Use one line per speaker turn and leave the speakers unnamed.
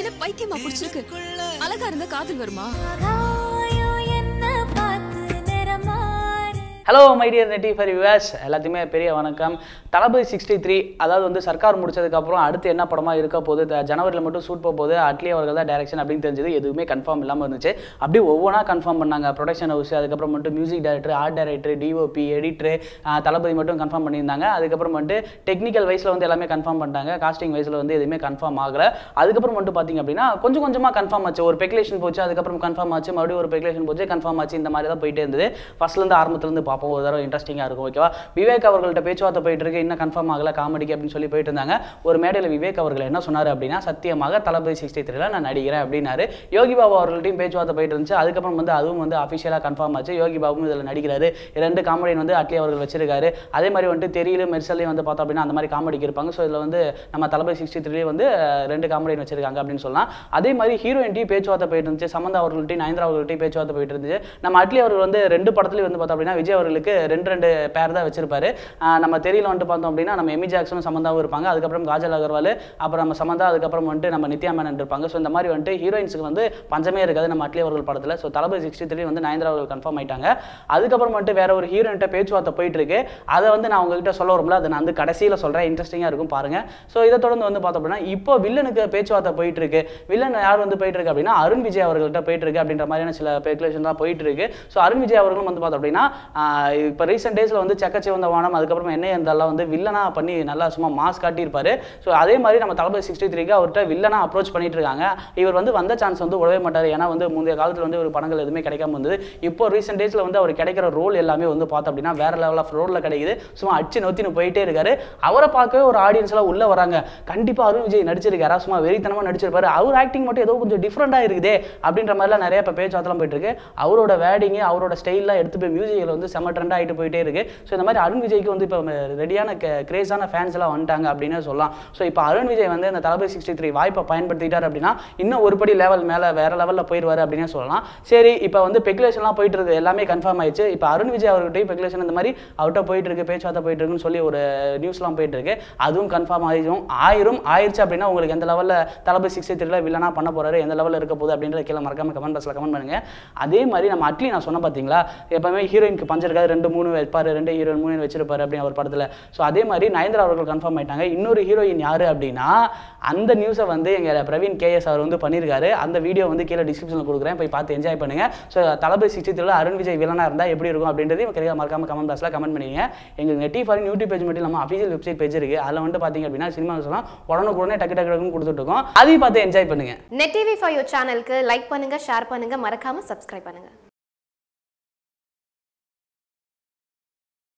என்ன பைத்தியமா பிடிச்சிருக்கு அழகா இருந்தா காதல் வருமா
hello my dear net TV for us எல்லாத்தையுமே பெரிய வணக்கம் தளபதி சிக்ஸ்டி த்ரீ அதாவது வந்து சர்க்கார் முடிச்சதுக்கப்புறம் அடுத்து என்ன படமாக இருக்க போகுது த- ஜனவரியில் மட்டும் ஷூட் போக போகுது அட்லி அவர்கள் தான் டேரக்ஷன் அப்படின்னு தெரிஞ்சது எதுவுமே கன்ஃபார்ம் இல்லாமல் இருந்துச்சு அப்படியே ஒவ்வொன்றா கன்ஃபார்ம் பண்ணாங்க ப்ரொடக்ஷன் ஹவுஸ் அதுக்கப்புறம் மட்டும் music director art director DOP editor Thalapathy மட்டும் கன்ஃபார்ம் பண்ணியிருந்தாங்க அதுக்கப்புறம் வந்துட்டு டெக்னிக்கல் வைஸில் வந்து எல்லாமே கன்ஃபார்ம் பண்ணிட்டாங்க காஸ்டிங் வைஸில் வந்து எதுவுமே கன்ஃபார்ம் ஆகல அதுக்கப்புறம் மட்டும் பார்த்தீங்க அப்படின்னா கொஞ்சம் கொஞ்சமாக கன்ஃபார்ம் ஆச்சு ஒரு பெகுலேஷன் போச்சு அதுக்கப்புறம் கன்ஃபார்ம் ஆச்சு மறுபடியும் ஒரு பெகுலேஷன் போச்சு கன்ஃபார்ம் ஆச்சு இந்த மாதிரி தான் போயிட்டே இருந்தது ஃபர்ஸ்ட்லேருந்து ஆரம்பத்துலேருந்து பார்ப்போம் ஒரு தடவை இன்ட்ரெஸ்டிங்காக இருக்கும் ஓகேவா விவேக் அவர்கள்ட்ட பேச்சுவார்த்தை போயிட்டு இருக்கு இன்னும் கன்ஃபார்ம் ஆகல காமெடிக்கு அப்படின்னு சொல்லி போயிட்டு இருந்தாங்க ஒரு மேடையில் விவேக் அவர்கள் என்ன சொன்னார் அப்படின்னா சத்தியமாக தளபதி சிக்ஸ்டி த்ரீல நான் நடிக்கிறேன் அப்படின்னாரு யோகி பாபு அவர்கள்ட்டையும் பேச்சுவார்த்தை போயிட்டு இருந்துச்சு அதுக்கப்புறம் வந்து அதுவும் வந்து அஃபிஷியலாக கன்ஃபார்ம் ஆச்சு யோகி பாபுவும் இதில் நடிக்கிறாரு ரெண்டு காமெடியன் வந்து அட்லி அவர்கள் வச்சிருக்காரு அதே மாதிரி வந்துட்டு தெரியல மெர்சல்லையும் வந்து பார்த்தோம் அப்படின்னா அந்த மாதிரி காமெடிக்கு இருப்பாங்க ஸோ இதில் வந்து நம்ம தளபதி சிக்ஸ்டி த்ரீ வந்து அஹ், ரெண்டு காமெடியன் வச்சிருக்காங்க அப்படின்னு சொல்லலாம் அதே மாதிரி ஹீரோயின்ட்டையும் பேச்சுவார்த்தை போயிட்டு இருந்துச்சு சமந்தா அவர்கள்ட்டையும் நயன்தரா அவர்கள்ட்டையும் பேச்சுவார்த்தை போயிட்டு இருந்துச்சு நம்ம அட்லி அவர்கள் வந்து ரெண்டு படத்துலையும் வந்து பார்த்தோம் அப்படின்னா விஜய் அவர்களுக்கு ரெண்டு ரெண்டு பேர் தான் வச்சிருப்பாரு ஆஹ் நம்ம தெரியல வந்துட்டு பார்த்தோம் அப்படின்னா நம்ம எமி ஜாக்சனும் சமந்தாவும் இருப்பாங்க அதுக்கப்புறம் காஜல் அகர்வால் அப்புறம் நம்ம சமந்தா அதுக்கப்புறம் வந்துட்டு நம்ம நித்யா மேனன் இருப்பாங்க ஸோ இந்த மாதிரி வந்துட்டு ஹீரோயின்ஸுக்கு வந்து பஞ்சமே இருக்காது நம்ம அட்லி அவர்கள் படத்தில் ஸோ தளபதி சிக்ஸ்டி த்ரீ வந்து நயன்தரா அவர்கள் கன்ஃபார்ம் ஆயிட்டாங்க அதுக்கப்புறம் வந்துட்டு வேற ஒரு ஹீரோயின்ட்ட பேச்சுவார்த்தை போயிட்டு இருக்கு அதை வந்து நான் உங்ககிட்ட சொல்ல வரும்ல அதை நான் வந்து கடைசியில் சொல்கிறேன் இன்ட்ரெஸ்டிங்காக இருக்கும் பாருங்க ஸோ இதை தொடர்ந்து வந்து பார்த்தோம் அப்படின்னா இப்போ வில்லனுக்கு பேச்சுவார்த்தை போயிட்டு இருக்கு வில்லன் யார் வந்து போயிட்டு இருக்கு அப்படின்னா அருண் விஜய் அவர்கள்ட்ட போயிட்டு இருக்கு அப்படின்ற மாதிரியான சில ஸ்பெகுலேஷன் தான் போயிட்டு இருக்கு ஸோ அருண் விஜய் அவர்களும் வந்து பார்த்தோம் அப்படின்னா ஆஹ் இப்போ ரீசெண்ட் டேஸில் வந்து செக்கச்சிவந்த வானம் அதுக்கப்புறம் என்ன இருந்தாலும் வந்து வில்லனா பண்ணி நல்லா சும்மா மாஸ் காட்டியிருப்பாரு ஸோ அதே மாதிரி நம்ம தளபதி சிக்ஸ்டி த்ரீக்கு அவர்கிட்ட வில்லனா அப்ரோச் பண்ணிட்டு இருக்காங்க இவர் வந்து வந்த சான்ஸ் வந்து விடவே மாட்டார் ஏன்னா வந்து முந்தைய காலத்தில் வந்து ஒரு படங்கள் எதுவுமே கிடைக்காம இருந்தது இப்போ ரீசெண்ட் டேஸில் வந்து அவர் கிடைக்கிற ரோல் எல்லாமே வந்து பார்த்தோம் அப்படின்னா வேற லெவல் ஆஃப் ரோலில் கிடைக்குது சும்மா அடிச்சு நோத்தின்னு போயிட்டே இருக்காரு அவரை பார்க்கவே ஒரு ஆடியன்ஸ் எல்லாம் உள்ள வராங்க கண்டிப்பா அருண் விஜய் நடிச்சிருக்காரா சும்மா வெறித்தனமா நடிச்சிருப்பாரு அவர் ஆக்டிங் மட்டும் ஏதோ கொஞ்சம் டிஃப்ரெண்டாக இருக்குதே அப்படின்ற மாதிரிலாம் நிறைய இப்போ பேச்சுவார்த்தைலாம் போயிட்டு இருக்கு அவரோட வேடிங்கு அவரோட ஸ்டைல்லாம் எடுத்து போய் மியூசிக்கில் வந்து செம ட்ரெண்ட் ஆகிட்டு போயிட்டே இருக்கு ஸோ இந்த மாதிரி அருண் விஜய்க்கு வந்து இப்போ ரெடியான கிரேஸான ஃபேன்ஸ் எல்லாம் வந்துட்டாங்க அப்படின்னு சொல்லலாம் ஸோ இப்போ அருண் விஜய் வந்து இந்த தளபதி சிக்ஸ்டி த்ரீ வாய்ப்பை பயன்படுத்திட்டார் அப்படின்னா இன்னும் ஒரு படி லெவல் மேலே வேற லெவலில் போயிடுவார் அப்படின்னு சொல்லலாம் சரி இப்போ வந்து பெகுலேஷன்லாம் போயிட்டு இருக்கு எல்லாமே கன்ஃபார்ம் ஆயிடுச்சு இப்போ அருண் விஜய் அவர்கிட்டயும் பெகுலேஷன் இந்த மாதிரி அவர்கிட்ட போயிட்டு இருக்கு பேச்சுவார்த்தை போயிட்டு இருக்குன்னு சொல்லி ஒரு நியூஸ்லாம் போயிட்டு இருக்கு அதுவும் கன்ஃபார்ம் ஆயிடும் ஆயிரும் ஆயிருச்சு அப்படின்னா உங்களுக்கு எந்த லெவலில் தளபதி சிக்ஸ்டி த்ரீல வில்லனா பண்ண போறாரு எந்த லெவலில் இருக்க போகுது அப்படின்ற கீழே மறக்காம கமெண்ட் பாக்ஸில் கமெண்ட் பண்ணுங்க அதே மாதிரி நம்ம அட்லி நான் சொன்ன பார்த்தீங்களா எப்பவுமே ஹீரோயினுக்கு பஞ்சம் இருக்காது ரெண்டு மூணு வைப்பாரு ரெண்டு ஹீரோயின் மூணு வச்சிருப்பாரு அப்படின்னு அவர் படத்தில் ஸோ அதே மாதிரி நயன்தரா அவர்கள் கன்ஃபார்ம் ஆயிட்டாங்க இன்னொரு ஹீரோயின் யாரு அப்படின்னா அந்த நியூஸை வந்து எங்க பிரவீன் கேஎஸ் அவர் வந்து பண்ணியிருக்காரு அந்த வீடியோ வந்து கீழே டிஸ்கிரிப்ஷனில் கொடுக்குறேன் போய் பார்த்து என்ஜாய் பண்ணுங்க ஸோ தளபதி சிக்ஸ்டி த்ரீல அருண் விஜய் வில்லனா இருந்தால் எப்படி இருக்கும் அப்படின்றதையும் கீழே மறக்காம கமெண்ட் பாக்ஸில் கமெண்ட் பண்ணிங்க எங்களுக்கு நெட்டி ஃபாரின் யூடியூப் பேஜ் மட்டும் இல்லாமல் அஃபீஷியல் வெப்சைட் பேஜ் இருக்கு அதில் வந்து பார்த்தீங்க அப்படின்னா சினிமா எல்லாம் உடனுக்குடனே டக்கு டக்கு டக்குன்னு கொடுத்துட்டு இருக்கோம் அதையும் பார்த்து என்ஜாய் பண்ணுங்க
நெட் டிவி ஃபார் யூர் சேனலுக்கு லைக் பண்ணுங்க ஷேர் பண்ணுங்க மறக்காம சப்ஸ்கிரைப் பண்ணுங்க